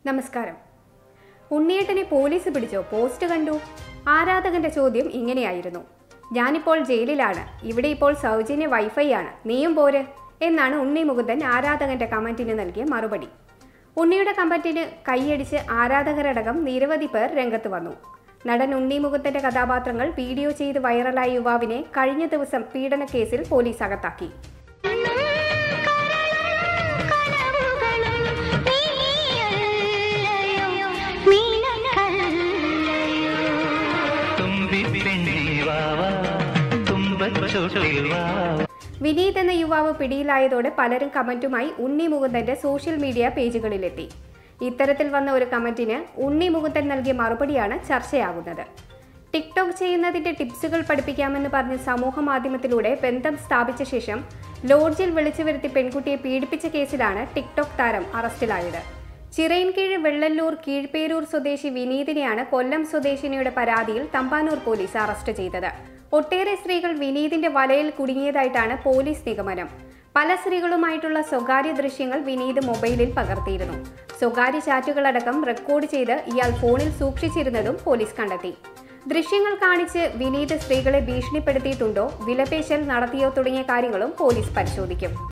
നമസ്കാരം ഉണ്ണിയേട്ടനെ പോലീസ് പിടിച്ചോ പോസ്റ്റ് കണ്ടു ആരാധകന്റെ ചോദ്യം ഇങ്ങനെയായിരുന്നു ഞാനിപ്പോൾ ജയിലിലാണ് ഇവിടെ ഇപ്പോൾ സൗജന്യ വൈഫൈ ആണ് നീയും പോര് എന്നാണ് ഉണ്ണി മുകുന്ദൻ ആരാധകന്റെ കമന്റിന് നൽകിയ മറുപടി ഉണ്ണിയുടെ കമന്റിന് കൈയടിച്ച് ആരാധകരടക്കം നിരവധി പേർ രംഗത്ത് വന്നു നടൻ ഉണ്ണി മുകുന്ദന്റെ കഥാപാത്രങ്ങൾ വീഡിയോ ചെയ്ത് വൈറലായ യുവാവിനെ കഴിഞ്ഞ ദിവസം പീഡന കേസിൽ പോലീസ് അകത്താക്കി തുമ്പിപ്പെണ്ണിവാവാ തുമ്പച്ചോട്ടിൽ വാവാ വിനീത് എന്ന യുവാവ് പിടിയിലായതോടെ പലരും കമന്റുമായി ഉണ്ണി മുകുന്ദന്റെ സോഷ്യൽ മീഡിയ പേജുകളിലെത്തി ഇത്തരത്തിൽ വന്ന ഒരു കമന്റിന് ഉണ്ണി മുകുന്ദൻ നൽകിയ മറുപടിയാണ് ചർച്ചയാകുന്നത് ടിക്ടോക്ക് ചെയ്യുന്നതിന്റെ ടിപ്സുകൾ പഠിപ്പിക്കാമെന്ന് പറഞ്ഞ് സമൂഹ മാധ്യമത്തിലൂടെ ബന്ധം സ്ഥാപിച്ച ശേഷം ലോഡ്ജിൽ വിളിച്ചു വരുത്തി പെൺകുട്ടിയെ പീഡിപ്പിച്ച കേസിലാണ് ടിക്ടോക്ക് താരം അറസ്റ്റിലായത് ചിറയിൻകീഴ് വെള്ളല്ലൂർ കീഴ്പേരൂർ സ്വദേശി വിനീതിനെയാണ് കൊല്ലം സ്വദേശിനിയുടെ പരാതിയിൽ തമ്പാനൂർ പോലീസ് അറസ്റ്റ് ചെയ്തത് ഒട്ടേറെ സ്ത്രീകൾ വിനീതിന്റെ വലയിൽ കുടുങ്ങിയതായിട്ടാണ് പോലീസ് നിഗമനം പല സ്ത്രീകളുമായിട്ടുള്ള സ്വകാര്യ ദൃശ്യങ്ങൾ വിനീത് മൊബൈലിൽ പകർത്തിയിരുന്നു സ്വകാര്യ ചാറ്റുകളടക്കം റെക്കോർഡ് ചെയ്ത് ഇയാൾ ഫോണിൽ സൂക്ഷിച്ചിരുന്നതും പോലീസ് കണ്ടെത്തി ദൃശ്യങ്ങൾ കാണിച്ച് വിനീത് സ്ത്രീകളെ ഭീഷണിപ്പെടുത്തിയിട്ടുണ്ടോ വിലപേശൽ നടത്തിയോ തുടങ്ങിയ കാര്യങ്ങളും പോലീസ് പരിശോധിക്കും